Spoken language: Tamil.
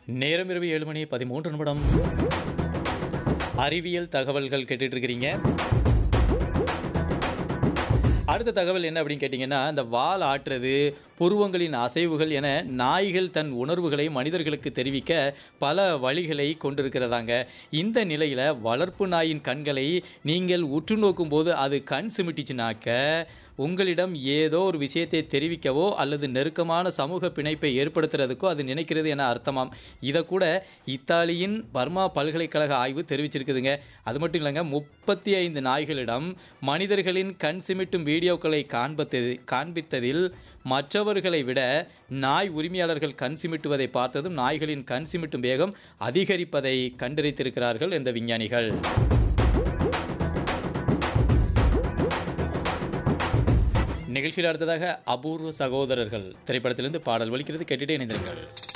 நேரம் இரவு ஏழு மணி பதிமூன்று நிமிடம் அறிவியல் தகவல்கள் கேட்டுட்டு இருக்கிறீங்க அடுத்த தகவல் என்ன அப்படின்னு கேட்டிங்கன்னா இந்த வால் ஆட்டுறது புருவங்களின் அசைவுகள் என நாய்கள் தன் உணர்வுகளை மனிதர்களுக்கு தெரிவிக்க பல வழிகளை கொண்டிருக்கிறதாங்க இந்த நிலையில் வளர்ப்பு நாயின் கண்களை நீங்கள் உற்று நோக்கும்போது அது கண் சிமிட்டிச்சுனாக்க உங்களிடம் ஏதோ ஒரு விஷயத்தை தெரிவிக்கவோ அல்லது நெருக்கமான சமூக பிணைப்பை ஏற்படுத்துறதுக்கோ அது நினைக்கிறது என அர்த்தமாம் இதை கூட இத்தாலியின் பர்மா பல்கலைக்கழக ஆய்வு தெரிவிச்சிருக்குதுங்க அது மட்டும் இல்லைங்க முப்பத்தி ஐந்து நாய்களிடம் மனிதர்களின் கண் சிமிட்டும் வீடியோக்களை காண்பத்தது காண்பித்ததில் மற்றவர்களை விட நாய் உரிமையாளர்கள் கண் சிமிட்டுவதை பார்த்ததும் நாய்களின் கண் சிமிட்டும் வேகம் அதிகரிப்பதை கண்டறித்திருக்கிறார்கள் இந்த விஞ்ஞானிகள் நிகழ்ச்சியில் அடுத்ததாக அபூர்வ சகோதரர்கள் திரைப்படத்திலிருந்து பாடல் ஒலிக்கிறது கேட்டுட்டே இணைந்திருங்கள்